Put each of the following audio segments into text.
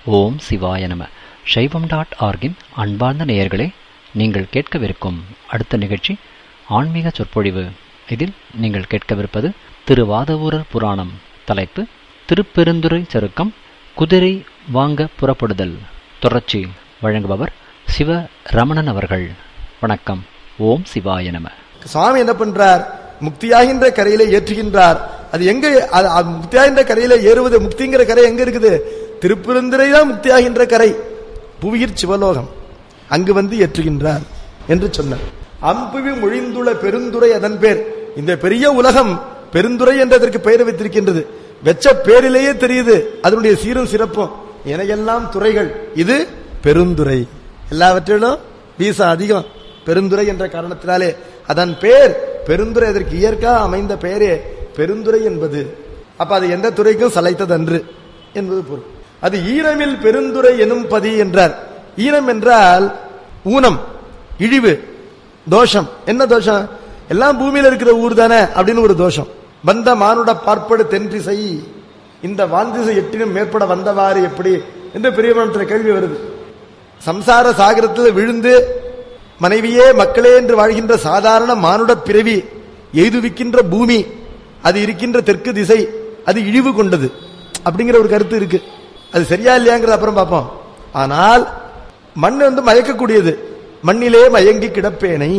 ஓம் சிவாய நம சைவம் டாட் ஆர்கின் அன்பார்ந்த நேயர்களே நீங்கள் கேட்கவிருக்கும் அடுத்த நிகழ்ச்சி ஆன்மீக சொற்பொழிவு இதில் நீங்கள் கேட்கவிருப்பது திருவாதவூரர் புராணம் தலைப்பு திருப்பெருந்துறை சருக்கம் குதிரை வாங்க புறப்படுதல் தொடர்ச்சி வழங்குபவர் சிவ ரமணன் அவர்கள் வணக்கம் ஓம் சிவாய நம சுவாமி என்ன பண்றார் முக்தியாகின்ற கரையில ஏற்றுகின்றார் அது எங்க அது- அது முக்தியாகின்ற கரையில ஏறுவது முக்திங்கிற கரை எங்க இருக்குது திருப்பெருந்துறை தான் முக்தியாகின்ற கரை புவியிற் சிவலோகம் அங்கு வந்து ஏற்றுகின்றார் என்று சொன்னார் அம்புவி மொழிந்துள்ள பெருந்துறை அதன் பேர் இந்த பெரிய உலகம் பெருந்துறை என்றதற்கு பெயர் வைத்திருக்கின்றது வெச்ச பேரிலேயே தெரியுது அதனுடைய சீரும் சிறப்பும் எனையெல்லாம் துறைகள் இது பெருந்துறை எல்லாவற்றிலும் வீசம் அதிகம் பெருந்துறை என்ற காரணத்தினாலே அதன் பேர் பெருந்துறை அதற்கு இயற்கா அமைந்த பெயரே பெருந்துறை என்பது அப்ப அது எந்த துறைக்கும் சளைத்ததன்று என்பது பொருள் அது ஈரமில் பெருந்துறை எனும் பதி என்றார் ஈரம் என்றால் ஊனம் இழிவு தோஷம் என்ன தோஷம் எல்லாம் பூமியில இருக்கிற ஊர் தானே அப்படின்னு ஒரு தோஷம் வந்த மானுட பார்ப்படு தென்றிசை இந்த வாந்திசை எட்டினும் மேற்பட வந்தவாறு எப்படி என்று பெரியவனத்துல கேள்வி வருது சம்சார சாகரத்தில் விழுந்து மனைவியே மக்களே என்று வாழ்கின்ற சாதாரண மானுட பிறவி எய்துவிக்கின்ற பூமி அது இருக்கின்ற தெற்கு திசை அது இழிவு கொண்டது அப்படிங்கிற ஒரு கருத்து இருக்கு அது சரியா இல்லையாங்கிறத அப்புறம் பார்ப்போம் ஆனால் மண் வந்து மயக்கக்கூடியது மண்ணிலே மயங்கி கிடப்பேனை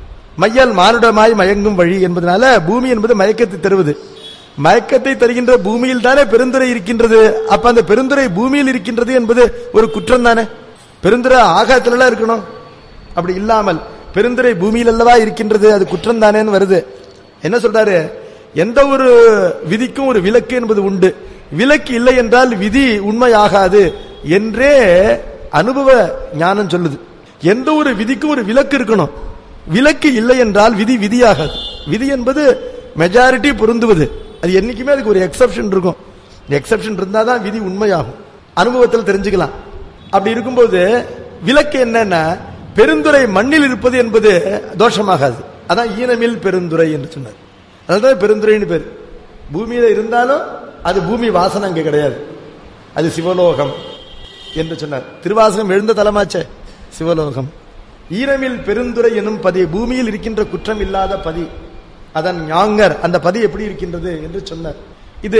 மையல் மானுடமாய் மயங்கும் வழி என்பதனால பூமி என்பது மயக்கத்தை தருவது மயக்கத்தை தருகின்ற பூமியில் தானே பெருந்துரை இருக்கின்றது அப்ப அந்த பெருந்துரை பூமியில் இருக்கின்றது என்பது ஒரு குற்றம் தானே பெருந்துரை ஆகாயத்துல இருக்கணும் அப்படி இல்லாமல் பெருந்துரை பூமியில் அல்லவா இருக்கின்றது அது குற்றம் தானேன்னு வருது என்ன சொல்றாரு எந்த ஒரு விதிக்கும் ஒரு விலக்கு என்பது உண்டு விலக்கு இல்லை என்றால் விதி உண்மையாகாது என்றே அனுபவ ஞானம் சொல்லுது எந்த ஒரு விதிக்கும் ஒரு விலக்கு இருக்கணும் விலக்கு இல்லை என்றால் விதி விதியாகாது விதி என்பது மெஜாரிட்டி பொருந்துவது அது என்னைக்குமே அதுக்கு ஒரு எக்ஸப்ஷன் இருக்கும் எக்ஸப்ஷன் இருந்தாதான் விதி உண்மையாகும் அனுபவத்தில் தெரிஞ்சுக்கலாம் அப்படி இருக்கும்போது விலக்கு என்னன்னா பெருந்துரை மண்ணில் இருப்பது என்பது தோஷமாகாது அதான் ஈனமில் பெருந்துரை என்று சொன்னார் அதுதான் பெருந்துரைன்னு பேர் பூமியில இருந்தாலும் அது பூமி வாசனை அங்க கிடையாது அது சிவலோகம் என்று சொன்னார் திருவாசகம் எழுந்த தலமாச்சே சிவலோகம் ஈரமில் பெருந்துரை எனும் பதி பூமியில் இருக்கின்ற குற்றம் இல்லாத பதி அதன் ஞாங்கர் அந்த பதி எப்படி இருக்கின்றது என்று சொன்னார் இது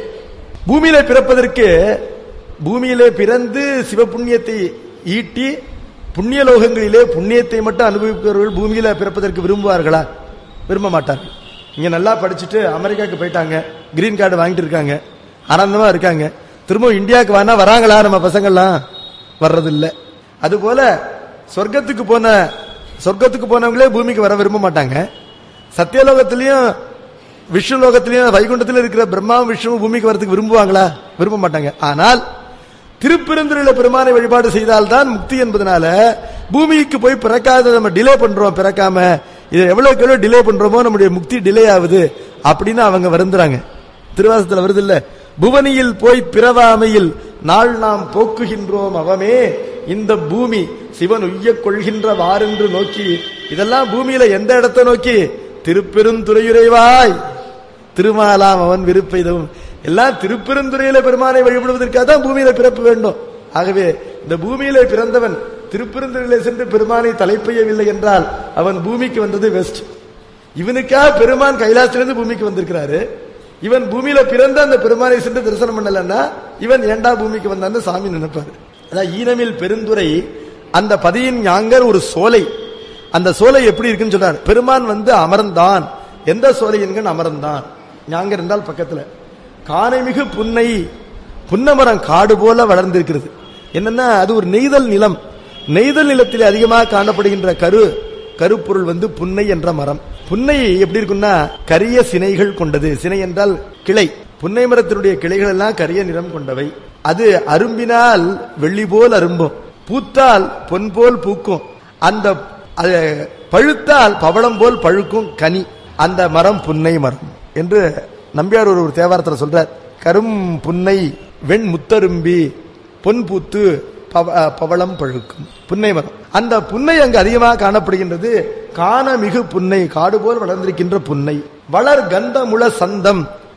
பூமியில பிறப்பதற்கு பூமியிலே பிறந்து சிவபுண்ணியத்தை ஈட்டி புண்ணிய லோகங்களிலே புண்ணியத்தை மட்டும் அனுபவிப்பவர்கள் பூமியில பிறப்பதற்கு விரும்புவார்களா விரும்ப மாட்டார்கள் இங்க நல்லா படிச்சுட்டு அமெரிக்காவுக்கு போயிட்டாங்க கிரீன் கார்டு வாங்கிட்டு இருக்காங்க ஆனந்தமா இருக்காங்க திரும்ப இந்தியாவுக்கு வேணா வராங்களா நம்ம பசங்கள்லாம் வர்றதில்லை அதுபோல சொர்க்கத்துக்கு போன சொர்க்கத்துக்கு போனவங்களே பூமிக்கு வர விரும்ப மாட்டாங்க சத்தியலோகத்திலையும் விஷ்ணு லோகத்திலையும் வைகுண்டத்தில் இருக்கிற பிரம்மா விஷ்ணு பூமிக்கு வரதுக்கு விரும்புவாங்களா விரும்ப மாட்டாங்க ஆனால் திருப்பெருந்துறையில பெருமானை வழிபாடு செய்தால்தான் முக்தி என்பதனால பூமிக்கு போய் பிறக்காத நம்ம டிலே பண்றோம் பிறக்காம இதை எவ்வளவுக்கு எவ்வளவு டிலே பண்றோமோ நம்முடைய முக்தி டிலே ஆகுது அப்படின்னு அவங்க வருந்துறாங்க திருவாசத்துல வருது இல்ல புவனியில் போய் பிறவாமையில் நாள் நாம் போக்குகின்றோம் அவமே இந்த பூமி சிவன் உய்யக் கொள்கின்ற வாரென்று நோக்கி இதெல்லாம் பூமியில எந்த இடத்தை நோக்கி திருப்பெருந்துறையுறைவாய் திருமாலாம் அவன் விருப்பெய்தவும் எல்லாம் திருப்பெருந்துறையில பெருமானை வழிபடுவதற்காக தான் பூமியில பிறப்பு வேண்டும் ஆகவே இந்த பூமியிலே பிறந்தவன் திருப்பெருந்துறையிலே சென்று பெருமானை தலைப்பெய்யவில்லை என்றால் அவன் பூமிக்கு வந்தது வெஸ்ட் இவனுக்கா பெருமான் கைலாசத்திலிருந்து பூமிக்கு வந்திருக்கிறாரு இவன் பூமியில பிறந்த அந்த பெருமானை சென்று தரிசனம் பண்ணலன்னா இவன் ஏண்டா பூமிக்கு வந்தான்னு சாமி நினைப்பாரு அதான் ஈனமில் பெருந்துரை அந்த பதியின் ஞாங்கர் ஒரு சோலை அந்த சோலை எப்படி இருக்குன்னு சொல்றாரு பெருமான் வந்து அமர்ந்தான் எந்த சோலை என்கண் அமர்ந்தான் ஞாங்கர் என்றால் பக்கத்துல கானைமிகு புன்னை புன்னமரம் காடு போல வளர்ந்திருக்கிறது என்னன்னா அது ஒரு நெய்தல் நிலம் நெய்தல் நிலத்தில் அதிகமாக காணப்படுகின்ற கரு கருப்பொருள் வந்து புன்னை என்ற மரம் புன்னை எப்படி இருக்கும்னா கரிய சினைகள் கொண்டது சினை என்றால் கிளை புன்னை மரத்தினுடைய கிளைகள் எல்லாம் கரிய நிறம் கொண்டவை அது அரும்பினால் வெள்ளி போல் அரும்பும் பூத்தால் பொன் போல் பூக்கும் அந்த அது பழுத்தால் பவளம் போல் பழுக்கும் கனி அந்த மரம் புன்னை மரம் என்று நம்பியார் ஒரு ஒரு தேவாரத்தில் சொல்றார் கரும் புன்னை வெண் முத்தரும்பி பொன் பூத்து பவ- அஹ், பவளம் பழுக்கும் புன்னை மரம் அந்த புன்னை அங்கு அதிகமாக காணப்படுகின்றது காண மிகு புன்னை காடு போல் வளர்ந்திருக்கின்ற புன்னை வளர் கந்தமுள சந்தம்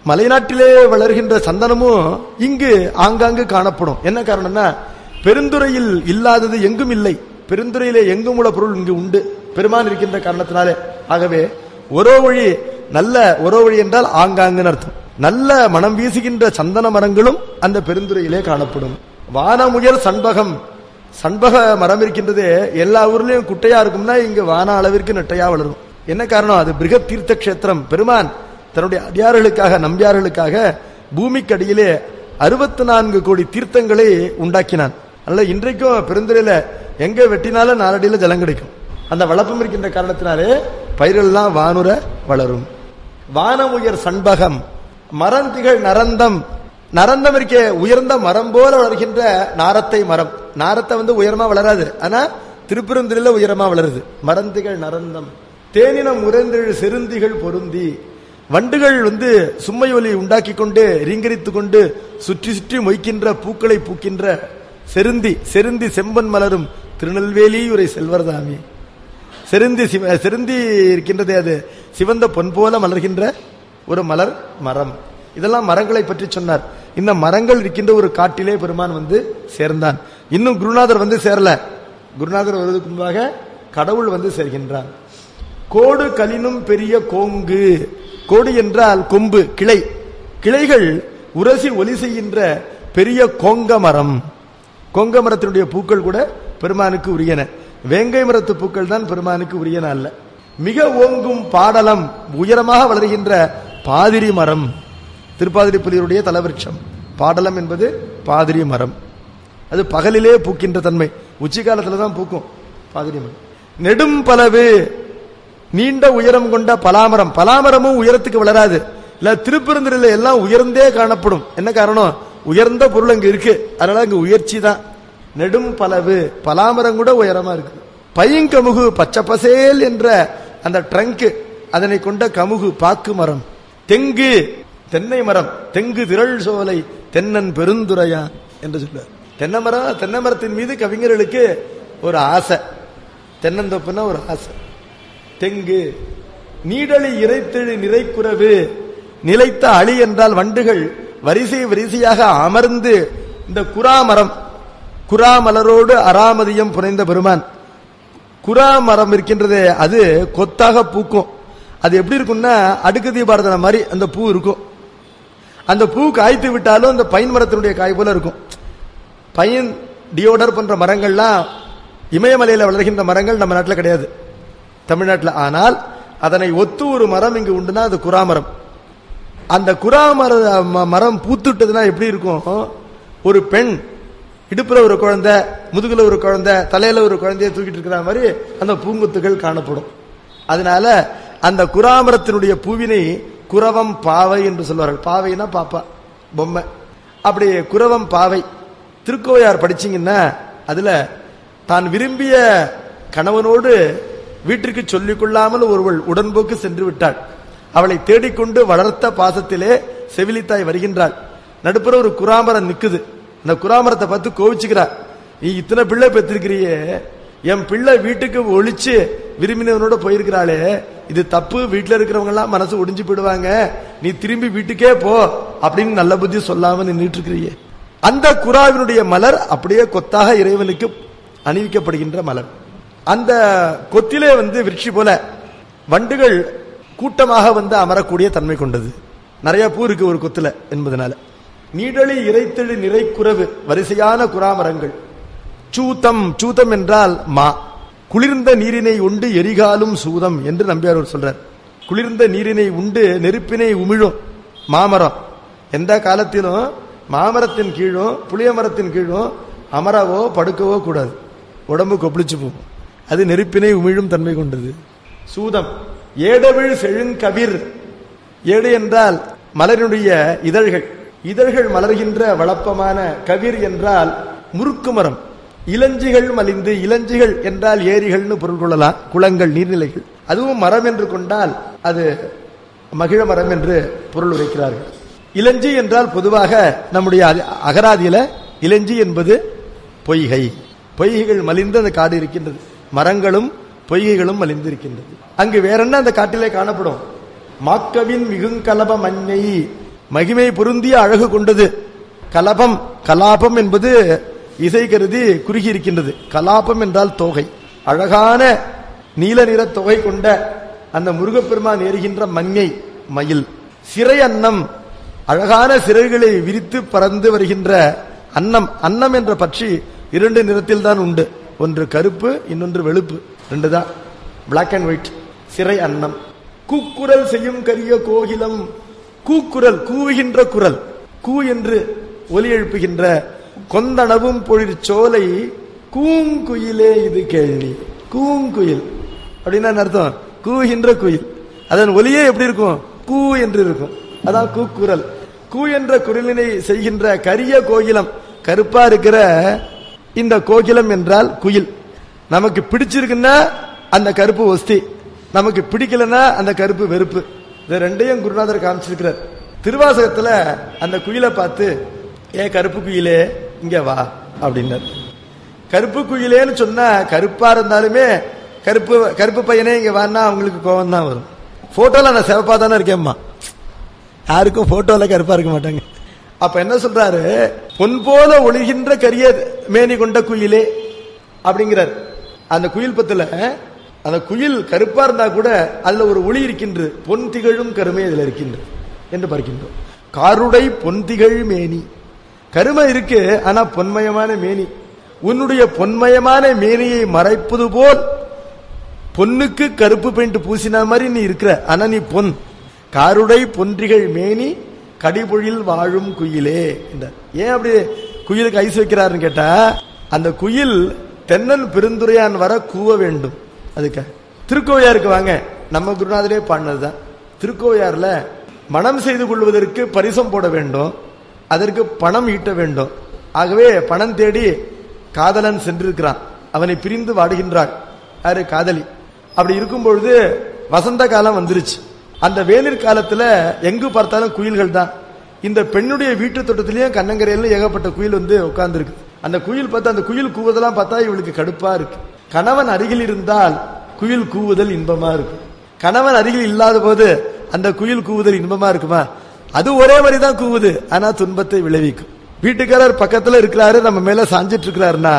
மலைநாட்டிலே வளர்கின்ற சந்தனமும் இங்கு ஆங்காங்கு காணப்படும் என்ன காரணம்னா பெருந்துறையில் இல்லாதது எங்கும் இல்லை பெருந்துறையிலே எங்கும் உள்ள பொருள் இங்கு உண்டு பெருமான் இருக்கின்ற காரணத்தினாலே ஆகவே ஒரோ வழி நல்ல ஒரோ வழி என்றால் ஆங்காங்குன்னு அர்த்தம் நல்ல மனம் வீசுகின்ற சந்தன மரங்களும் அந்த பெருந்துறையிலே காணப்படும் வானமுயல் சண்பகம் சண்பக மரம் இருக்கின்றது எல்லா ஊர்லயும் குட்டையா இருக்கும்னா இங்க வான அளவிற்கு நெட்டையா வளரும் என்ன காரணம் அது பிருகத் தீர்த்த கஷேத்திரம் பெருமான் தன்னுடைய அடியார்களுக்காக நம்பியார்களுக்காக பூமிக்கடியிலே அறுபத்தி நான்கு கோடி தீர்த்தங்களை உண்டாக்கினான் அதனால இன்றைக்கும் பெருந்துறையில எங்க வெட்டினாலும் நாலடியில ஜலம் கிடைக்கும் அந்த வளப்பம் இருக்கின்ற காரணத்தினாலே பயிரெல்லாம் வானுர வளரும் வானமுயர் சண்பகம் மரந்திகள் நரந்தம் நரந்தம் இருக்கே உயர்ந்த மரம் போல வளர்கின்ற நாரத்தை மரம் நாரத்தை வந்து உயரமா வளராது ஆனா திருப்பெருந்துறையில உயரமா வளருது மரந்திகள் நரந்தம் தேனினம் உறைந்தெழு செருந்திகள் பொருந்தி வண்டுகள் வந்து சும்மை ஒலி உண்டாக்கி கொண்டு ரீங்கரித்து கொண்டு சுற்றி சுற்றி மொய்க்கின்ற பூக்களை பூக்கின்ற செருந்தி செருந்தி செம்பன் மலரும் திருநெல்வேலியுரை செல்வர்தாமி செருந்தி சிவ செருந்தி இருக்கின்றதே அது சிவந்த பொன் போல மலர்கின்ற ஒரு மலர் மரம் இதெல்லாம் மரங்களை பற்றி சொன்னார் இந்த மரங்கள் இருக்கின்ற ஒரு காட்டிலே பெருமான் வந்து சேர்ந்தான் இன்னும் குருநாதர் வந்து சேரல குருநாதர் வருவதற்கு முன்பாக கடவுள் வந்து சேர்கின்றான் கோடு கலினும் பெரிய கோங்கு கோடு என்றால் கொம்பு கிளை கிளைகள் உரசி ஒலி செய்கின்ற பெரிய கோங்க மரம் கொங்க மரத்தினுடைய பூக்கள் கூட பெருமானுக்கு உரியன வேங்கை மரத்து பூக்கள் தான் பெருமானுக்கு உரியன அல்ல மிக ஓங்கும் பாடலம் உயரமாக வளர்கின்ற பாதிரி மரம் திருப்பாதிரி புலியருடைய தலவிருட்சம் பாடலம் என்பது பாதிரி மரம் அது பகலிலே பூக்கின்ற தன்மை உச்சி காலத்துல தான் பூக்கும் பாதிரி மரம் நெடும் பலவு நீண்ட உயரம் கொண்ட பலாமரம் பலாமரமும் உயரத்துக்கு வளராது இல்ல திருப்பெருந்துறையில எல்லாம் உயர்ந்தே காணப்படும் என்ன காரணம் உயர்ந்த பொருள் அங்க இருக்கு அதனால அங்க உயர்ச்சி தான் நெடும் பலவு பலாமரம் கூட உயரமா இருக்கு பையங்கமுகு பச்சை பசேல் என்ற அந்த ட்ரங்க் அதனை கொண்ட கமுகு பாக்கு மரம் தெங்கு தென்னை மரம் தெங்கு திரள் சோலை தென்னன் பெருந்துரையா என்று சொல்றார் தென்னை மரம் தென்னை மரத்தின் மீது கவிஞர்களுக்கு ஒரு ஆசை தென்னந்தோப்புன்னா ஒரு ஆசை தெங்கு நீடலி இறைத்தெழு நிறைக்குறவு நிலைத்த அழி என்றால் வண்டுகள் வரிசை வரிசையாக அமர்ந்து இந்த குராமரம் குராமலரோடு அராமதியம் புனைந்த பெருமான் குரா மரம் இருக்கின்றதே அது கொத்தாக பூக்கும் அது எப்படி இருக்கும்னா அடுக்கு தீபாரதனை மாதிரி அந்த பூ இருக்கும் அந்த பூ காய்த்து விட்டாலும் அந்த பைன் மரத்தினுடைய காய் போல இருக்கும் பையன் டியோடர் போன்ற மரங்கள்லாம் இமயமலையில வளர்கின்ற மரங்கள் நம்ம நாட்டில் கிடையாது தமிழ்நாட்டில் ஆனால் அதனை ஒத்து ஒரு மரம் இங்கு உண்டுனா அது குராமரம் அந்த குராமர ம- மரம் பூத்துட்டதுன்னா எப்படி இருக்கும் ஒரு பெண் இடுப்புல ஒரு குழந்தை முதுகுல ஒரு குழந்தை தலையில ஒரு குழந்தைய தூக்கிட்டு இருக்கிற மாதிரி அந்த பூங்குத்துகள் காணப்படும் அதனால அந்த குராமரத்தினுடைய பூவினை குரவம் பாவை என்று சொல்வார்கள் பாவைனா பாப்பா பொம்மை அப்படி குரவம் பாவை திருக்கோயார் படிச்சீங்கன்னா அதுல தான் விரும்பிய கணவனோடு வீட்டிற்கு சொல்லிக் கொள்ளாமல் ஒருவள் உடன்போக்கு சென்று விட்டாள் அவளை தேடிக்கொண்டு வளர்த்த பாசத்திலே செவிலித்தாய் வருகின்றாள் நடுப்புற ஒரு குராமரம் நிக்குது அந்த குராமரத்தை பார்த்து கோவிச்சுக்கிறா நீ இத்தனை பிள்ளை பெற்றிருக்கிறியே என் பிள்ளை வீட்டுக்கு ஒழிச்சு விரும்பினவனோட போயிருக்கிறாளே இது தப்பு வீட்டுல இருக்கிறவங்க எல்லாம் மனசு ஒடிஞ்சு போயிடுவாங்க நீ திரும்பி வீட்டுக்கே போ அப்படின்னு நல்ல புத்தி சொல்லாம நின்றுட்டு இருக்கிறியே அந்த குராவினுடைய மலர் அப்படியே கொத்தாக இறைவனுக்கு அணிவிக்கப்படுகின்ற மலர் அந்த கொத்திலே வந்து விருட்சி போல வண்டுகள் கூட்டமாக வந்து அமரக்கூடிய தன்மை கொண்டது நிறைய பூ இருக்கு ஒரு கொத்துல என்பதனால நீடலி இறைத்தெழு நிறைக்குறவு வரிசையான குறாமரங்கள் சூதம் சூதம் என்றால் மா குளிர்ந்த நீரினை உண்டு எரிகாலும் சூதம் என்று நம்பியார் சொல்றார் குளிர்ந்த நீரினை உண்டு நெருப்பினை உமிழும் மாமரம் எந்த காலத்திலும் மாமரத்தின் கீழும் புளிய மரத்தின் கீழும் அமரவோ படுக்கவோ கூடாது உடம்பு கொப்பளிச்சு போகும் அது நெருப்பினை உமிழும் தன்மை கொண்டது சூதம் ஏடவிழ் செழுங்கவிர் ஏடு என்றால் மலரினுடைய இதழ்கள் இதழ்கள் மலர்கின்ற வளப்பமான கவிர் என்றால் முறுக்கு மரம் இளஞ்சிகள் மலிந்து இளஞ்சிகள் என்றால் ஏரிகள்னு பொருள் கொள்ளலாம் குளங்கள் நீர்நிலைகள் அதுவும் மரம் என்று கொண்டால் அது மகிழ மரம் என்று பொருள் உரைக்கிறார்கள் இளஞ்சி என்றால் பொதுவாக நம்முடைய அதி- அகராதியில இளஞ்சி என்பது பொய்கை பொய்கைகள் மலிந்து அந்த காடு இருக்கின்றது மரங்களும் பொய்கைகளும் மலிந்து இருக்கின்றது அங்கு வேற என்ன அந்த காட்டிலே காணப்படும் மாக்கவின் மிகுங்கலப மண்ணை மகிமை பொருந்திய அழகு கொண்டது கலபம் கலாபம் என்பது இசை கருதி குறுகி இருக்கின்றது கலாபம் என்றால் தொகை அழகான நீல நிற தொகை கொண்ட அந்த முருகப்பெருமான் ஏறுகின்ற மங்கை மயில் சிறை அன்னம் அழகான சிறைகளை விரித்து பறந்து வருகின்ற அன்னம் அன்னம் என்ற பட்சி இரண்டு நிறத்தில் தான் உண்டு ஒன்று கருப்பு இன்னொன்று வெளுப்பு ரெண்டு தான் பிளாக் அண்ட் ஒயிட் சிறை அன்னம் கூக்குரல் செய்யும் கரிய கோகிலம் கூக்குரல் கூவுகின்ற குரல் கூ என்று ஒலி எழுப்புகின்ற கொந்தனவும் பொழிற் சோலை கூங்குயிலே இது கேள்வி கூங்குயில் அப்படின்னா என்ன அர்த்தம் கூகின்ற குயில் அதன் ஒலியே எப்படி இருக்கும் கூ என்று இருக்கும் அதான் கூக்குரல் கூ என்ற குரலினை செய்கின்ற கரிய கோகிலம் கருப்பா இருக்கிற இந்த கோகிலம் என்றால் குயில் நமக்கு பிடிச்சிருக்குன்னா அந்த கருப்பு ஒஸ்தி நமக்கு பிடிக்கலன்னா அந்த கருப்பு வெறுப்பு இது ரெண்டையும் குருநாதர் காமிச்சிருக்கிறார் திருவாசகத்துல அந்த குயிலை பார்த்து ஏ கருப்பு குயிலே இங்க வா அப்படின்னார் கருப்பு குயிலேன்னு சொன்னா கருப்பா இருந்தாலுமே கருப்பு கருப்பு பையனே இங்க வான்னா அவங்களுக்கு கோவம் தான் வரும் போட்டோல நான் சிவப்பா தானே இருக்கேம்மா யாருக்கும் போட்டோல கருப்பா இருக்க மாட்டாங்க அப்ப என்ன சொல்றாரு பொன் போல ஒளிகின்ற கரிய மேனி கொண்ட குயிலே அப்படிங்கிறார் அந்த குயில் பத்துல அந்த குயில் கருப்பா இருந்தா கூட அதுல ஒரு ஒளி இருக்கின்றது பொன் திகழும் கருமை அதுல இருக்கின்றது என்று பார்க்கின்றோம் காருடை பொன் திகழ் மேனி கருமை இருக்கு ஆனா பொன்மயமான மேனி உன்னுடைய பொன்மயமான மேனியை மறைப்பது போல் பொன்னுக்கு கருப்பு பெயிண்ட் பூசின மாதிரி நீ இருக்கிற ஆனா நீ பொன் காருடை பொன்றிகள் மேனி கடிபொழில் வாழும் குயிலே என்றார் ஏன் அப்படி குயிலுக்கு ஐஸ் வைக்கிறாருன்னு கேட்டா அந்த குயில் தென்னன் பெருந்துரையான் வர கூவ வேண்டும் அதுக்கு திருக்கோவையாருக்கு வாங்க நம்ம குருநாதரே பாடினதுதான் திருக்கோவையார்ல மனம் செய்து கொள்வதற்கு பரிசம் போட வேண்டும் அதற்கு பணம் ஈட்ட வேண்டும் ஆகவே பணம் தேடி காதலன் சென்றிருக்கிறான் அவனை பிரிந்து வாடுகின்றாள் யாரு காதலி அப்படி இருக்கும் பொழுது வசந்த காலம் வந்துருச்சு அந்த வேலிர் காலத்துல எங்கு பார்த்தாலும் குயில்கள் தான் இந்த பெண்ணுடைய வீட்டு தோட்டத்திலயும் கண்ணங்கரையில ஏகப்பட்ட குயில் வந்து உட்கார்ந்துருக்கு அந்த குயில் பார்த்தா அந்த குயில் கூவதெல்லாம் பார்த்தா இவளுக்கு கடுப்பா இருக்கு கணவன் அருகில் இருந்தால் குயில் கூவுதல் இன்பமா இருக்கு கணவன் அருகில் இல்லாத போது அந்த குயில் கூவுதல் இன்பமா இருக்குமா அது ஒரே மாதிரி தான் கூவுது ஆனா துன்பத்தை விளைவிக்கும் வீட்டுக்காரர் பக்கத்துல இருக்கிறாரு நம்ம மேல சாஞ்சிட்டு இருக்கிறாருன்னா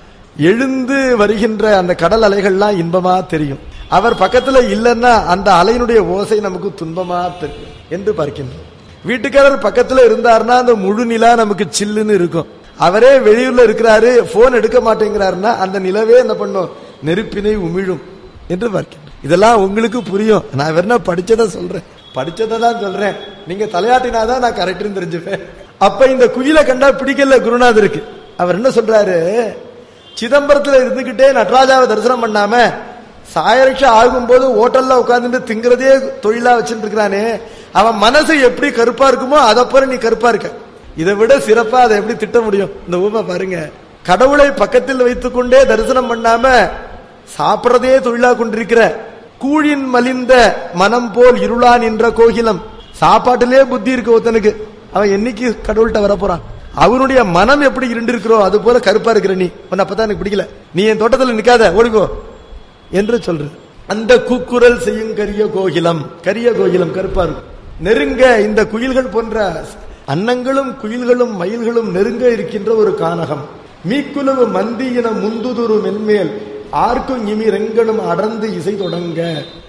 எழுந்து வருகின்ற அந்த கடல் அலைகள்லாம் இன்பமா தெரியும் அவர் பக்கத்துல இல்லைன்னா அந்த அலையினுடைய ஓசை நமக்கு துன்பமா தெரியும் என்று பார்க்கின்றோம் வீட்டுக்காரர் பக்கத்துல இருந்தாருன்னா அந்த முழு நிலா நமக்கு சில்லுன்னு இருக்கும் அவரே வெளியூர்ல இருக்கிறாரு போன் எடுக்க மாட்டேங்கிறாருன்னா அந்த நிலவே என்ன பண்ணும் நெருப்பினை உமிழும் என்று பார்க்கின்றோம் இதெல்லாம் உங்களுக்கு புரியும் நான் வேணா படிச்சதை சொல்றேன் படிச்சதை தான் சொல்றேன் நீங்க தலையாட்டினாதான் நான் கரெக்ட்னு தெரிஞ்சுப்பேன் அப்ப இந்த குயிலை கண்டா பிடிக்கல குருநாதருக்கு அவர் என்ன சொல்றாரு சிதம்பரத்துல இருந்துகிட்டே நடராஜாவை தரிசனம் பண்ணாம சாயரட்சா ஆகும்போது ஹோட்டல்ல உட்கார்ந்துட்டு திங்கிறதே தொழிலா வச்சுட்டு இருக்கிறானே அவன் மனசு எப்படி கருப்பா இருக்குமோ அதை போல நீ கருப்பா இருக்க இதை விட சிறப்பா அதை எப்படி திட்ட முடியும் இந்த ஊமை பாருங்க கடவுளை பக்கத்தில் வைத்துக் கொண்டே தரிசனம் பண்ணாம சாப்பிடறதே தொழிலா கொண்டிருக்கிற கூழின் மலிந்த மனம் போல் இருளா நின்ற கோகிலம் சாப்பாட்டிலே புத்தி இருக்கு ஒருத்தனுக்கு அவன் என்னைக்கு கடவுள்கிட்ட வரப்போறான் அவனுடைய மனம் எப்படி இருண்டிருக்கிறோ அது போல கருப்பா இருக்கிற நீ உன்னை அப்பதான் எனக்கு பிடிக்கல நீ என் தோட்டத்தில் நிக்காத ஓடிக்கோ என்று சொல்றது அந்த கூக்குரல் செய்யும் கரிய கோகிலம் கரிய கோகிலம் கருப்பா இருக்கும் நெருங்க இந்த குயில்கள் போன்ற அன்னங்களும் குயில்களும் மயில்களும் நெருங்க இருக்கின்ற ஒரு கானகம் மீக்குலவு மந்தியின முந்துதுரு மென்மேல் ஆர்க்கும் இமி ரெங்கனும் அடர்ந்து இசை தொடங்க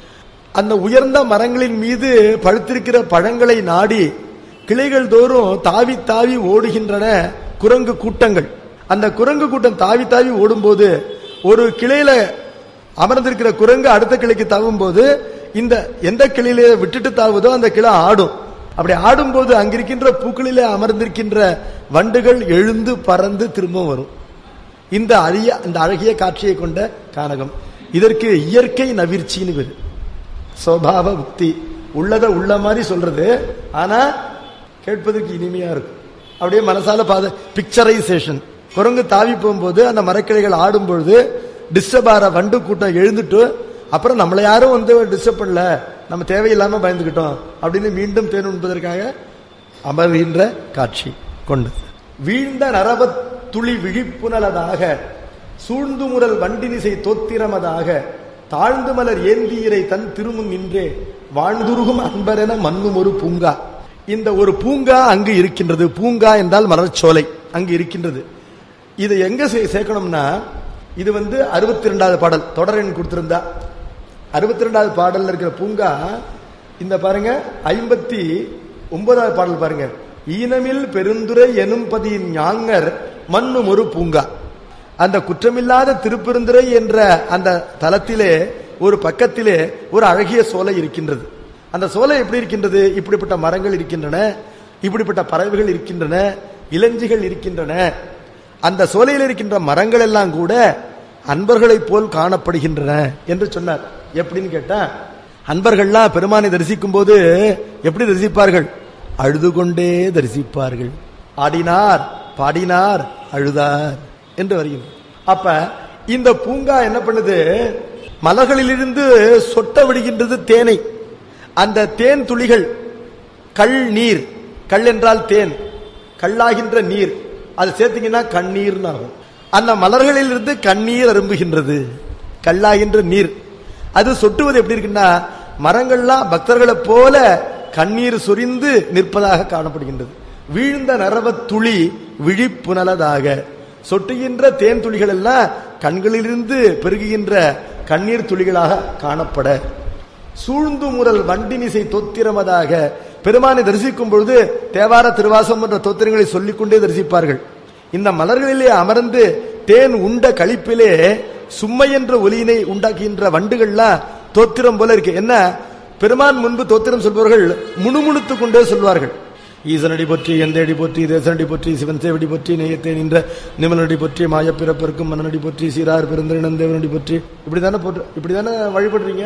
அந்த உயர்ந்த மரங்களின் மீது பழுத்திருக்கிற பழங்களை நாடி கிளைகள் தோறும் தாவி தாவி ஓடுகின்றன குரங்கு கூட்டங்கள் அந்த குரங்கு கூட்டம் தாவி தாவி ஓடும்போது ஒரு கிளையில அமர்ந்திருக்கிற குரங்கு அடுத்த கிளைக்கு தாவும் போது இந்த எந்த கிளையில விட்டுட்டு தாவுதோ அந்த கிளை ஆடும் அப்படி ஆடும்போது அங்கிருக்கின்ற பூக்களிலே அமர்ந்திருக்கின்ற வண்டுகள் எழுந்து பறந்து திரும்ப வரும் இந்த அரிய இந்த அழகிய காட்சியை கொண்ட கானகம் இதற்கு இயற்கை நவிர்ச்சின்னு பேரு சோபாவ புக்தி உள்ளத உள்ள மாதிரி சொல்றது ஆனா கேட்பதற்கு இனிமையா இருக்கும் அப்படியே மனசால பாத பிக்சரைசேஷன் குரங்கு தாவி போகும்போது அந்த மரக்கிளைகள் ஆடும் பொழுது டிஸ்டர்ப் ஆகிற வண்டு கூட்டம் எழுந்துட்டு அப்புறம் நம்மளை யாரும் வந்து டிஸ்டர்ப் பண்ணல நம்ம தேவையில்லாம பயந்துக்கிட்டோம் அப்படின்னு மீண்டும் தேன் உண்பதற்காக அமர்கின்ற காட்சி கொண்டு வீழ்ந்த நரவ துளி விழிப்புணலதாக சூழ்ந்து முரல் வண்டினிசை தோத்திரமதாக தாழ்ந்து மலர் ஏந்தியரை தன் திருமுன் நின்றே வாழ்ந்துருகும் அன்பரென மண்ணும் ஒரு பூங்கா இந்த ஒரு பூங்கா அங்கு இருக்கின்றது பூங்கா என்றால் மலர்ச்சோலை அங்கு இருக்கின்றது இது எங்க சே- சேர்க்கணும்னா இது வந்து அறுபத்தி ரெண்டாவது பாடல் தொடர் எண் கொடுத்திருந்தா அறுபத்தி ரெண்டாவது பாடல்ல இருக்கிற பூங்கா இந்த பாருங்க ஐம்பத்தி ஒன்பதாவது பாடல் பாருங்க ஈனமில் பெருந்துரை எனும் பதியின் ஞாங்கர் மண்ணும் ஒரு பூங்கா அந்த குற்றமில்லாத திருப்பெருந்துறை என்ற அந்த தலத்திலே ஒரு பக்கத்திலே ஒரு அழகிய சோலை இருக்கின்றது அந்த சோலை எப்படி இருக்கின்றது இப்படிப்பட்ட மரங்கள் இருக்கின்றன இப்படிப்பட்ட பறவைகள் இருக்கின்றன இளஞ்சிகள் இருக்கின்றன அந்த சோலையில் இருக்கின்ற மரங்கள் எல்லாம் கூட அன்பர்களைப் போல் காணப்படுகின்றன என்று சொன்னார் எப்படின்னு கேட்டா அன்பர்கள்லாம் பெருமானை தரிசிக்கும் போது எப்படி தரிசிப்பார்கள் அழுது கொண்டே தரிசிப்பார்கள் ஆடினார் பாடினார் அழுதார் என்று வருகின்றன அப்ப இந்த பூங்கா என்ன பண்ணுது மலர்களிலிருந்து சொட்ட விடுகின்றது தேனை அந்த தேன் துளிகள் கல் நீர் கல் என்றால் தேன் கல்லாகின்ற நீர் அது சேர்த்தீங்கன்னா கண்ணீர்னு ஆகும் அந்த மலர்களில் இருந்து கண்ணீர் அரும்புகின்றது கல்லாகின்ற நீர் அது சொட்டுவது எப்படி இருக்குன்னா மரங்கள்லாம் பக்தர்களைப் போல கண்ணீர் சொரிந்து நிற்பதாக காணப்படுகின்றது வீழ்ந்த நரவ துளி விழிப்புணலதாக சொட்டுகின்ற தேன் துளிகள் எல்லாம் கண்களிலிருந்து பெருகுகின்ற கண்ணீர் துளிகளாக காணப்பட சூழ்ந்து முரல் வண்டினிசை தொத்திரமதாக பெருமானை தரிசிக்கும் பொழுது தேவார திருவாசம் என்ற தோத்திரங்களை சொல்லிக்கொண்டே தரிசிப்பார்கள் இந்த மலர்களிலே அமர்ந்து தேன் உண்ட களிப்பிலே சும்மை என்ற ஒலியினை உண்டாக்குகின்ற வண்டுகள்லாம் தோத்திரம் போல இருக்கு என்ன பெருமான் முன்பு தோத்திரம் சொல்பவர்கள் முணுமுணுத்துக் கொண்டே சொல்வார்கள் ஈசனடி போற்றி எந்தடி போற்றி தேசனடி போற்றி சிவன் சேவடி போற்றி நெய்யத்தே நின்ற நிமலனடி போற்றி மாயப்பிறப்பிற்கும் மன்னனடி போற்றி சீரார் பெருந்திரன் தேவனடி போற்றி இப்படிதானே போட்டு இப்படிதானே வழிபடுறீங்க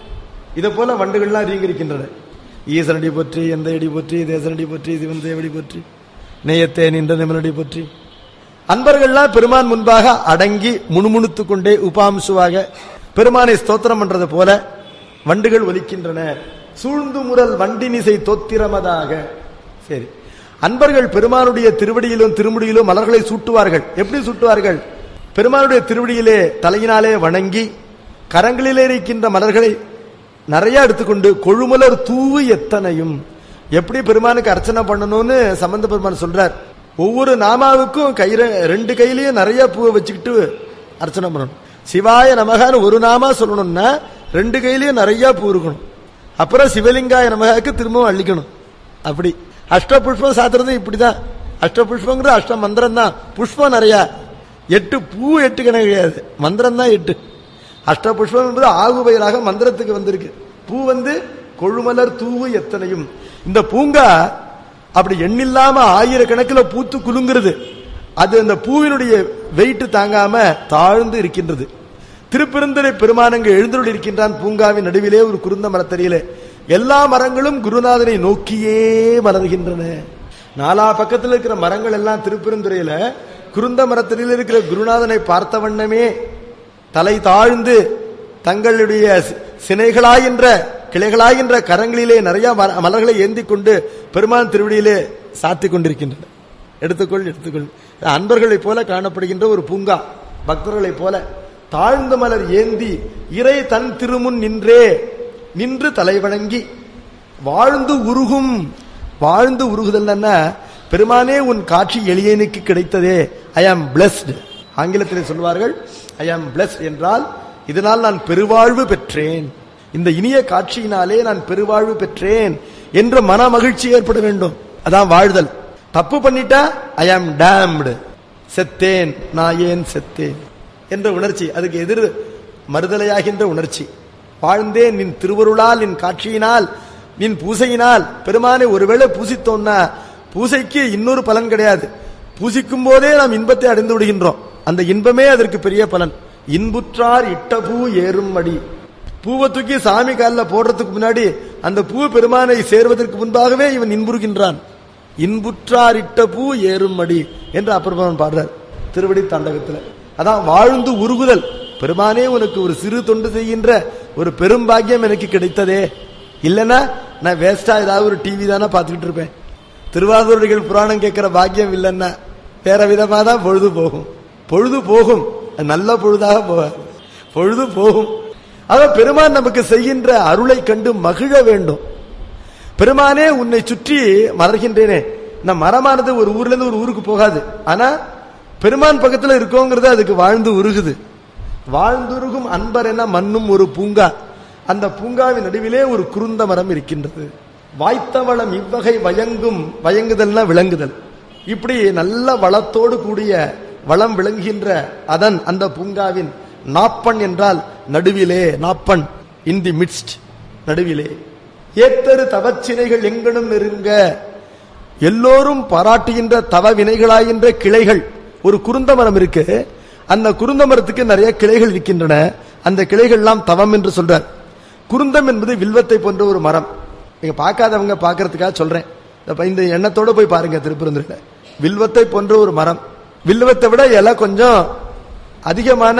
இதை போல வண்டுகள்லாம் ரீங்கரிக்கின்றன ஈசனடி போற்றி எந்த அடி போற்றி தேசனடி போற்றி சிவன் தேவடி போற்றி நெய்யத்தே நின்ற நிமலடி போற்றி அன்பர்கள்லாம் பெருமான் முன்பாக அடங்கி முணுமுணுத்துக் கொண்டே உபாம்சுவாக பெருமானை ஸ்தோத்திரம் பண்றது போல வண்டுகள் ஒலிக்கின்றன சூழ்ந்து முரல் வண்டினிசை தோத்திரமதாக சரி அன்பர்கள் பெருமானுடைய திருவடியிலும் திருமுடியிலும் மலர்களை சூட்டுவார்கள் எப்படி சூட்டுவார்கள் பெருமானுடைய திருவடியிலே தலையினாலே வணங்கி கரங்களிலே இருக்கின்ற மலர்களை நிறைய எடுத்துக்கொண்டு கொழுமலர் தூவு எத்தனையும் எப்படி பெருமானுக்கு அர்ச்சனை பண்ணணும்னு சம்பந்த பெருமான் சொல்றார் ஒவ்வொரு நாமாவுக்கும் கையில ரெண்டு கையிலயும் நிறைய பூவை வச்சுக்கிட்டு அர்ச்சனை பண்ணணும் சிவாய நமகான்னு ஒரு நாமா சொல்லணும்னா ரெண்டு கையிலயும் நிறைய பூ இருக்கணும் அப்புறம் சிவலிங்காய நமகாக்கு திரும்பவும் அள்ளிக்கணும் அப்படி அஷ்ட புஷ்பம் சாத்துறது இப்படிதான் அஷ்ட புஷ்பங்கிற அஷ்ட மந்திரம் தான் புஷ்பம் நிறைய எட்டு பூ எட்டு கணக்கு கிடையாது மந்திரம் தான் எட்டு அஷ்ட புஷ்பம் என்பது ஆகு பயிராக மந்திரத்துக்கு வந்திருக்கு பூ வந்து கொழுமலர் தூவு எத்தனையும் இந்த பூங்கா அப்படி எண்ணில்லாம ஆயிரக்கணக்கில் பூத்து குலுங்குறது அது அந்த பூவினுடைய வெயிட் தாங்காம தாழ்ந்து இருக்கின்றது திருப்பெருந்துரை பெருமானங்க எழுந்தருள் இருக்கின்றான் பூங்காவின் நடுவிலே ஒரு குருந்த மரத்தடியிலே எல்லா மரங்களும் குருநாதனை நோக்கியே மலர்கின்றன நாலா பக்கத்தில் இருக்கிற மரங்கள் எல்லாம் திருப்பெருந்துறையில குருந்த மரத்தடியில் இருக்கிற குருநாதனை பார்த்த வண்ணமே தலை தாழ்ந்து தங்களுடைய சி- சினைகளாகின்ற கிளைகளாகின்ற கரங்களிலே நிறைய மர- மலர்களை ஏந்தி கொண்டு பெருமான் திருவடியிலே சாத்தி கொண்டிருக்கின்றன எடுத்துக்கொள் எடுத்துக்கொள் அன்பர்களைப் போல காணப்படுகின்ற ஒரு பூங்கா பக்தர்களைப் போல தாழ்ந்த மலர் ஏந்தி இறை தன் திருமுன் நின்றே நின்று தலை வணங்கி வாழ்ந்து உருகும் வாழ்ந்து உருகுதல் பெருமானே உன் காட்சி எளியனுக்கு கிடைத்ததே ஐ ஆம் பிளஸ்ட் ஆங்கிலத்தில் சொல்வார்கள் ஐ ஆம் பிளஸ்ட் என்றால் இதனால் நான் பெருவாழ்வு பெற்றேன் இந்த இனிய காட்சியினாலே நான் பெருவாழ்வு பெற்றேன் என்ற மன மகிழ்ச்சி ஏற்பட வேண்டும் அதான் வாழ்தல் தப்பு பண்ணிட்டா ஐ ஆம் டேம்டு செத்தேன் நான் ஏன் செத்தேன் என்ற உணர்ச்சி அதுக்கு எதிர் மறுதலையாகின்ற உணர்ச்சி வாழ்ந்தேன் நின் திருவருளால் நின் காட்சியினால் நின் பூசையினால் பெருமானை ஒருவேளை பூசித்தோம்னா பூசைக்கு இன்னொரு பலன் கிடையாது பூசிக்கும் போதே நாம் இன்பத்தை அடைந்து விடுகின்றோம் அந்த இன்பமே அதற்கு பெரிய பலன் இன்புற்றார் இட்ட பூ ஏறும் அடி பூவை தூக்கி சாமி காலில் போடுறதுக்கு முன்னாடி அந்த பூ பெருமானை சேர்வதற்கு முன்பாகவே இவன் இன்புறுகின்றான் இன்புற்றார் இட்ட பூ ஏறும் அடி என்று அப்பெருமான் பாடுறார் திருவடி தாண்டகத்துல அதான் வாழ்ந்து உருகுதல் பெருமானே உனக்கு ஒரு சிறு தொண்டு செய்கின்ற ஒரு பெரும் பாக்கியம் எனக்கு கிடைத்ததே இல்லைன்னா நான் வேஸ்டா ஏதாவது ஒரு டிவி தானே பார்த்துக்கிட்டு இருப்பேன் திருவாரூரடிகள் புராணம் கேட்கிற பாக்கியம் இல்லைன்னா வேற விதமா தான் பொழுது போகும் பொழுது போகும் அது நல்ல பொழுதாக போகாது பொழுது போகும் அதான் பெருமான் நமக்கு செய்கின்ற அருளை கண்டு மகிழ வேண்டும் பெருமானே உன்னை சுற்றி மலர்கின்றேனே இந்த மரமானது ஒரு ஊர்ல இருந்து ஒரு ஊருக்கு போகாது ஆனா பெருமான் பக்கத்துல இருக்கோங்கிறது அதுக்கு வாழ்ந்து உருகுது வாழ்ந்துருகும் அன்பர் என மண்ணும் ஒரு பூங்கா அந்த பூங்காவின் நடுவிலே ஒரு குருந்த மரம் இருக்கின்றது வாய்த்த வளம் இவ்வகை வயங்கும் வயங்குதல்னா விளங்குதல் இப்படி நல்ல வளத்தோடு கூடிய வளம் விளங்குகின்ற அதன் அந்த பூங்காவின் நாப்பன் என்றால் நடுவிலே நாப்பன் இன் தி மிட்ஸ்ட் நடுவிலே ஏத்தரு தவச்சினைகள் எங்கனும் நெருங்க எல்லோரும் பாராட்டுகின்ற தவ வினைகளாகின்ற கிளைகள் ஒரு குருந்த மரம் இருக்கு அந்த குருந்த மரத்துக்கு நிறைய கிளைகள் இருக்கின்றன அந்த கிளைகள் எல்லாம் தவம் என்று சொல்றார் குருந்தம் என்பது வில்வத்தை போன்ற ஒரு மரம் நீங்க பார்க்காதவங்க பார்க்கறதுக்காக சொல்றேன் இந்த- இந்த எண்ணத்தோட போய் பாருங்க திருப்பரந்துல வில்வத்தை போன்ற ஒரு மரம் வில்வத்தை விட இலை கொஞ்சம் அதிகமான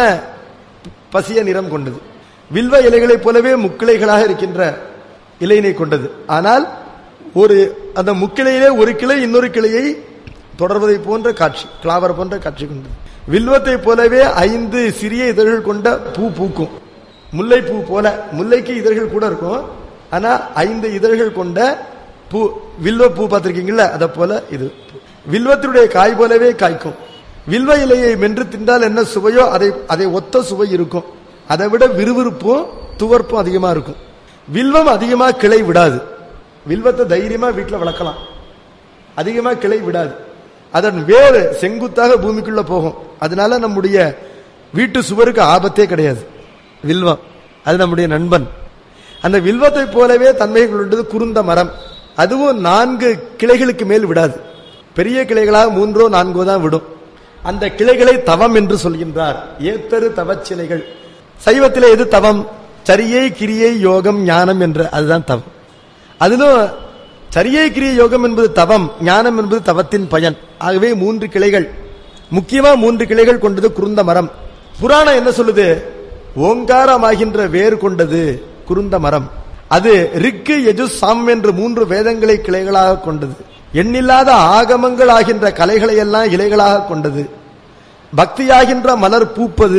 பசிய நிறம் கொண்டது வில்வ இலைகளைப் போலவே முக்கிளைகளாக இருக்கின்ற இலையினை கொண்டது ஆனால் ஒரு அந்த முக்கிளையிலே ஒரு கிளை இன்னொரு கிளையை தொடர்வதை போன்ற காட்சி கிளாவர் போன்ற காட்சி கொண்டது வில்வத்தை போலவே ஐந்து சிறிய இதழ்கள் கொண்ட பூ பூக்கும் முல்லை பூ போல முல்லைக்கு இதழ்கள் கூட இருக்கும் ஆனா ஐந்து இதழ்கள் கொண்ட பூ வில்வ பூ பார்த்திருக்கீங்கல்ல அதை போல இது வில்வத்தினுடைய காய் போலவே காய்க்கும் வில்வ இலையை மென்று தின்றால் என்ன சுவையோ அதை அதை ஒத்த சுவை இருக்கும் அதை விட விறுவிறுப்பும் துவர்ப்பும் அதிகமா இருக்கும் வில்வம் அதிகமா கிளை விடாது வில்வத்தை தைரியமா வீட்டுல வளர்க்கலாம் அதிகமா கிளை விடாது அதன் வேறு செங்குத்தாக பூமிக்குள்ள போகும் அதனால நம்முடைய வீட்டு சுவருக்கு ஆபத்தே கிடையாது வில்வம் அது நம்முடைய நண்பன் அந்த வில்வத்தை போலவே தன்மைகள் உள்ளது குருந்த மரம் அதுவும் நான்கு கிளைகளுக்கு மேல் விடாது பெரிய கிளைகளாக மூன்றோ நான்கோ தான் விடும் அந்த கிளைகளை தவம் என்று சொல்கின்றார் ஏத்தரு தவச்சிலைகள் சைவத்திலே எது தவம் சரியை கிரியை யோகம் ஞானம் என்ற அதுதான் தவம் அதிலும் சரியை கிரிய யோகம் என்பது தவம் ஞானம் என்பது தவத்தின் பயன் ஆகவே மூன்று கிளைகள் முக்கியமா மூன்று கிளைகள் கொண்டது குருந்த மரம் புராணம் என்ன சொல்லுது ஓங்காரமாகின்ற வேர் கொண்டது குருந்த மரம் அது ரிக்கு எஜு சாம் என்ற மூன்று வேதங்களை கிளைகளாக கொண்டது எண்ணில்லாத ஆகமங்கள் ஆகின்ற கலைகளை எல்லாம் இலைகளாக கொண்டது பக்தியாகின்ற மலர் பூப்பது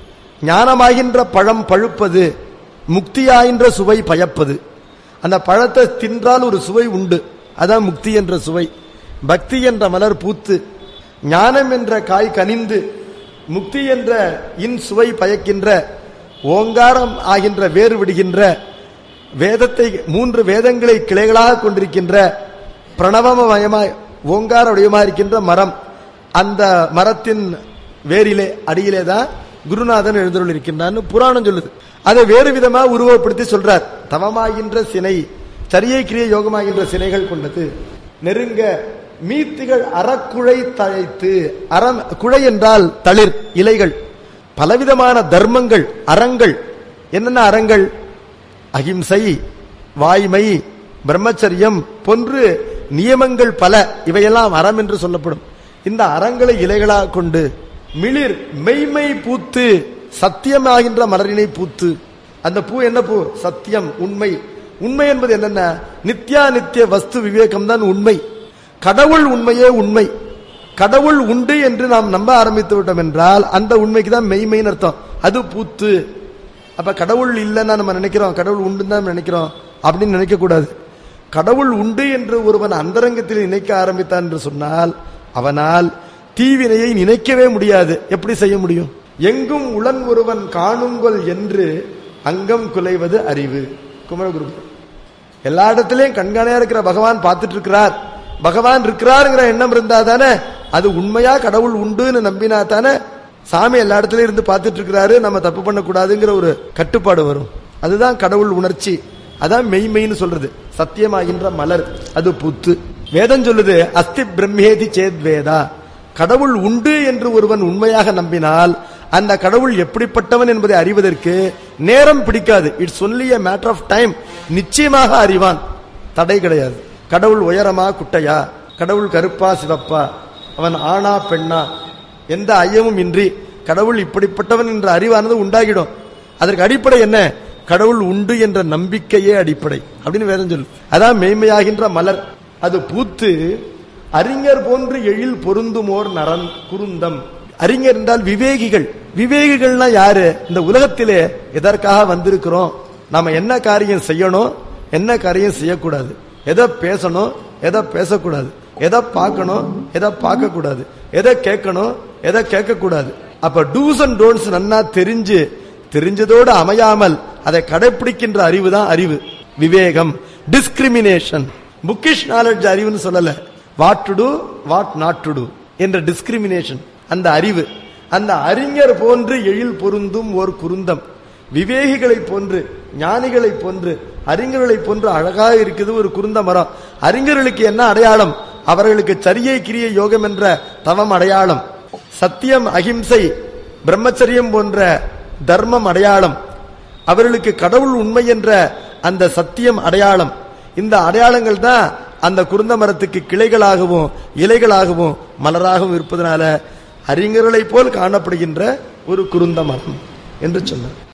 ஞானமாகின்ற பழம் பழுப்பது முக்தியாகின்ற சுவை பயப்பது அந்த பழத்தை தின்றால் ஒரு சுவை உண்டு அதான் முக்தி என்ற சுவை பக்தி என்ற மலர் பூத்து ஞானம் என்ற காய் கனிந்து முக்தி என்ற இன் சுவை பயக்கின்ற ஓங்காரம் ஆகின்ற வேறு விடுகின்ற வேதத்தை மூன்று வேதங்களை கிளைகளாக கொண்டிருக்கின்ற பிரணவமயமாய் ஓங்கார வடிவமா இருக்கின்ற மரம் அந்த மரத்தின் வேரிலே அடியிலே தான் குருநாதன் எழுந்தருள் இருக்கின்றான்னு புராணம் சொல்லுது அதை வேறு விதமா உருவப்படுத்தி சொல்றார் தவமாகின்ற சினை சரியை கிரிய யோகமாகின்ற சினைகள் கொண்டது நெருங்க மீத்துகள் அறக்குழை தழைத்து அறம் குழை என்றால் தளிர் இலைகள் பலவிதமான தர்மங்கள் அறங்கள் என்னென்ன அறங்கள் அகிம்சை வாய்மை பிரம்மச்சரியம் போன்று நியமங்கள் பல இவையெல்லாம் அறம் என்று சொல்லப்படும் இந்த அறங்களை இலைகளாக கொண்டு மிளிர் மெய்மை பூத்து சத்தியமாகின்ற மலரினை பூத்து அந்த பூ என்ன பூ சத்தியம் உண்மை உண்மை என்பது என்னென்ன நித்யா நித்திய வஸ்து விவேகம் தான் உண்மை கடவுள் உண்மையே உண்மை கடவுள் உண்டு என்று நாம் நம்ப ஆரம்பித்து விட்டோம் என்றால் அந்த உண்மைக்கு தான் மெய்மைன்னு அர்த்தம் அது பூத்து அப்ப கடவுள் இல்லைன்னா நம்ம நினைக்கிறோம் கடவுள் உண்டுன்னு தான் நினைக்கிறோம் அப்படின்னு நினைக்க கூடாது கடவுள் உண்டு என்று ஒருவன் அந்தரங்கத்தில் நினைக்க ஆரம்பித்தான் என்று சொன்னால் அவனால் தீவினையை நினைக்கவே முடியாது எப்படி செய்ய முடியும் எங்கும் உளன் ஒருவன் காணுங்கொல் என்று அங்கம் குலைவது அறிவு குமரகுரு எல்லா இடத்திலையும் கண்காணியா இருக்கிற பகவான் பார்த்துட்டு இருக்கிறார் பகவான் இருக்கிறாருங்கிற எண்ணம் இருந்தா தானே அது உண்மையா கடவுள் உண்டுன்னு நம்பினா தானே சாமி எல்லா இடத்துலயும் இருந்து பார்த்துட்டு இருக்கிறாரு நம்ம தப்பு பண்ணக்கூடாதுங்கிற ஒரு கட்டுப்பாடு வரும் அதுதான் கடவுள் உணர்ச்சி அதான் மெய்மெய்ன்னு சொல்றது சத்தியமாகின்ற மலர் அது புத்து வேதம் சொல்லுது அஸ்தி பிரம்மேதி சேத் வேதா கடவுள் உண்டு என்று ஒருவன் உண்மையாக நம்பினால் அந்த கடவுள் எப்படிப்பட்டவன் என்பதை அறிவதற்கு நேரம் பிடிக்காது it's only a matter of time நிச்சயமாக அறிவான் தடை கிடையாது கடவுள் உயரமா குட்டையா கடவுள் கருப்பா சிவப்பா அவன் ஆணா பெண்ணா எந்த ஐயமும் இன்றி கடவுள் இப்படிப்பட்டவன் என்ற அறிவானது உண்டாகிடும் அதற்கு அடிப்படை என்ன கடவுள் உண்டு என்ற நம்பிக்கையே அடிப்படை அப்படின்னு வேதம் சொல்லு அதான் மெய்மையாகின்ற மலர் அது பூத்து அறிஞர் போன்று எழில் பொருந்துமோர் நரன் குருந்தம் அறிஞர் என்றால் விவேகிகள் விவேகிகள்னா யாரு இந்த உலகத்திலே எதற்காக வந்திருக்கிறோம் நாம என்ன காரியம் செய்யணும் என்ன காரியம் செய்யக்கூடாது எதை பேசணும் எதை பேசக்கூடாது எதை பார்க்கணும் எதை பார்க்க கூடாது எதை கேட்கணும் எதை கேட்க கூடாது அப்ப டூஸ் அண்ட் டோன்ஸ் நன்னா தெரிஞ்சு தெரிஞ்சதோடு அமையாமல் அதை கடைபிடிக்கின்ற அறிவு தான் அறிவு விவேகம் டிஸ்கிரிமினேஷன் புக்கிஷ் நாலேஜ் அறிவுன்னு சொல்லல what to do what not to do என்ற டிஸ்கிரிமினேஷன் அந்த அறிவு அந்த அறிஞர் போன்று எழில் பொருந்தும் ஓர் குருந்தம் விவேகிகளை போன்று ஞானிகளை போன்று அறிஞர்களை போன்று அழகாக இருக்குது ஒரு குருந்த மரம் அறிஞர்களுக்கு என்ன அடையாளம் அவர்களுக்கு சரியை கிரிய யோகம் என்ற தவம் அடையாளம் சத்தியம் அகிம்சை பிரம்மச்சரியம் போன்ற தர்மம் அடையாளம் அவர்களுக்கு கடவுள் உண்மை என்ற அந்த சத்தியம் அடையாளம் இந்த அடையாளங்கள் தான் அந்த குருந்த மரத்துக்கு கிளைகளாகவும் இலைகளாகவும் மலராகவும் இருப்பதனால அறிஞர்களைப் போல் காணப்படுகின்ற ஒரு குருந்த மரம் என்று சொன்னார்